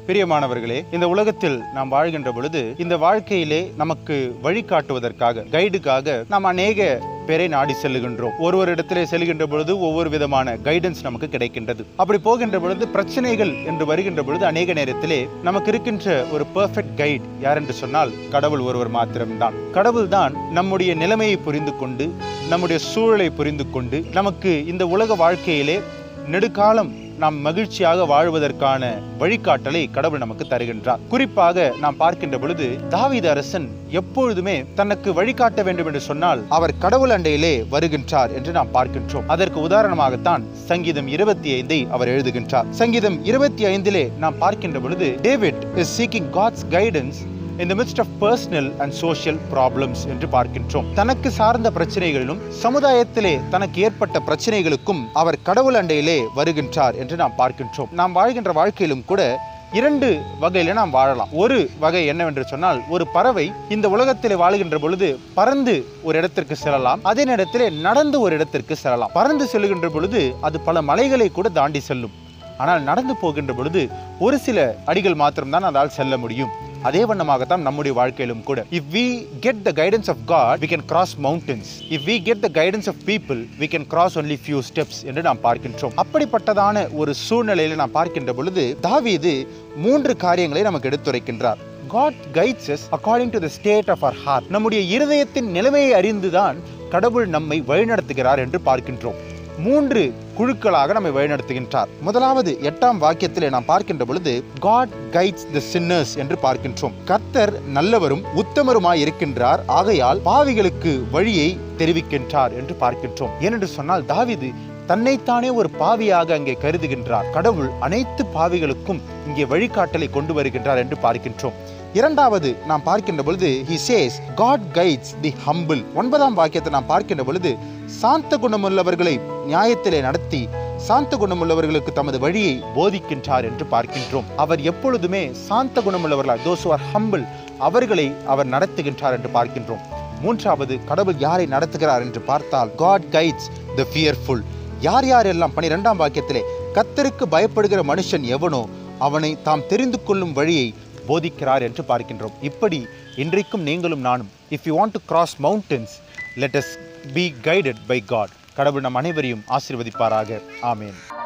பிரியமானவர்களே இந்த உலகத்தில் நாம் வாழ்கின்ற பொழுது இந்த வாழ்க்கையிலே நமக்கு வழிகாட்டுவதற்காக கைடுக்காக நாம் அநேக பேரை நாடி செல்லுகின்றோம் ஒருவரிடத்திலே செல்கின்ற பொழுது ஒவ்வொரு விதமான கைடன்ஸ் நமக்கு கிடைக்கின்றது அப்படி போகின்ற பொழுது பிரச்சனைகள் என்று வருகின்ற பொழுது அநேக நேரத்திலே நமக்கு இருக்கின்ற ஒரு பெர்ஃபெக்ட் கைட் யார் என்று சொன்னால் கடவுள் ஒருவர் மாத்திரம்தான் கடவுள் தான் நம்முடைய நிலைமையை புரிந்து கொண்டு நம்முடைய சூழலை புரிந்து கொண்டு நமக்கு இந்த உலக வாழ்க்கையிலே நெடுகாலம் நாம் மகிழ்ச்சியாக வாழ்வதற்கான வழிகாட்டலை கடவுள் நமக்கு தருகின்றார் குறிப்பாக நாம் பார்க்கின்ற பொழுது தாவீது அரசன் எப்பொழுதுமே தனக்கு வழிகாட்ட வேண்டும் என்று சொன்னால் அவர் கடவுள் அண்டையிலே வருகின்றார் என்று நாம் பார்க்கின்றோம் அதற்கு உதாரணமாகத்தான் சங்கீதம் இருபத்தி ஐந்தை அவர் எழுதுகின்றார் சங்கீதம் இருபத்தி ஐந்திலே நாம் பார்க்கின்ற பொழுது David is seeking God's guidance in the midst of personal and social problems என்று பார்க்கின்றோம் தனக்கு சார்ந்த பிரச்சனைகளிலும் சமுதாயத்திலே தனக்கு ஏற்பட்ட பிரச்சனைகளுக்கும் அவர் கடவுள் அண்டையிலே வருகின்றார் என்று நாம் பார்க்கின்றோம் நாம் வாழ்கின்ற வாழ்க்கையிலும் கூட இரண்டு வகையில நாம் வாழலாம் ஒரு வகை என்னவென்று சொன்னால் ஒரு பறவை இந்த உலகத்திலே வாழ்கின்ற பொழுது பறந்து ஒரு இடத்திற்கு செல்லலாம் அதே நேரத்திலே நடந்து ஒரு இடத்திற்கு செல்லலாம் பறந்து செல்லுகின்ற பொழுது அது பல மலைகளை கூட தாண்டி செல்லும் ஆனால் நடந்து போகின்ற பொழுது ஒரு சில அடிகள் மாத்திரம்தான் அதால் செல்ல முடியும் அதே வண்ணமாகத்தான் நம்முடைய வாழ்க்கையிலும் கூட if we get the guidance of God we can cross mountains if we get the guidance of people we can cross only few steps என்று நாம் பார்க்கின்றோம் அப்படிப்பட்டதான ஒரு சூழ்நிலையில் நாம் பார்க்கின்ற பொழுது தாவீது மூன்று காரியங்களை நமக்கு எடுத்துரைக்கின்றார் God guides us according to the state of our heart நம்முடைய இருதயத்தின் நிலைமையை அறிந்துதான் கடவுள் நம்மை வழிநடத்துகிறார் என்று பார்க்கின்றோம் மூன்று குழுக்களாக நம்மை வழிநடத்துகின்றார் முதலாவது எட்டாம் வாக்கியத்திலே நாம் பார்க்கின்ற பொழுது காட் கைட்ஸ் த sinners என்று பார்க்கின்றோம் கர்த்தர் நல்லவரும் உத்தமருமாய் இருக்கின்றார் ஆகையால் பாவிகளுக்கு வழியை தெரிவிக்கின்றார் என்று பார்க்கின்றோம் ஏனென்று சொன்னால் தாவீது தன்னைத்தானே ஒரு பாவியாக அங்கே கருதுகின்றார் கடவுள் அனைத்து பாவிகளுக்கும் இங்கே வழிகாட்டலை கொண்டு வருகின்றார் என்று பார்க்கின்றோம் இரண்டாவது நாம் பார்க்கின்ற பொழுது he says god guides the humble ஒன்பதாம் வாக்கியத்தை நாம் பார்க்கின்ற பொழுது சாந்த குணமுள்ளவர்களை நியாயத்திலே நடத்தி சாந்த குணமுள்ளவர்களுக்கு தமது வழியை போதிக்கின்றார் என்று பார்க்கின்றோம் அவர் எப்பொழுதுமே சாந்த குணமுள்ளவர்களால் those who are humble அவர்களை அவர் நடத்துகின்றார் என்று பார்க்கின்றோம் மூன்றாவது கடவுள் யாரை நடத்துகிறார் என்று பார்த்தால் God guides the fearful யார் யாரெல்லாம் பனிரெண்டாம் வாக்கியத்திலே கத்தருக்கு பயப்படுகிற மனுஷன் எவனோ அவனை தாம் தெரிந்து கொள்ளும் வழியை போதிக்கிறார் என்று பார்க்கின்றோம் இப்படி இன்றைக்கும் நீங்களும் நானும் if you want to cross mountains let us be guided by God கடவுள் நம் அனைவரையும் ஆசீர்வதிப்பாராக ஆமேன்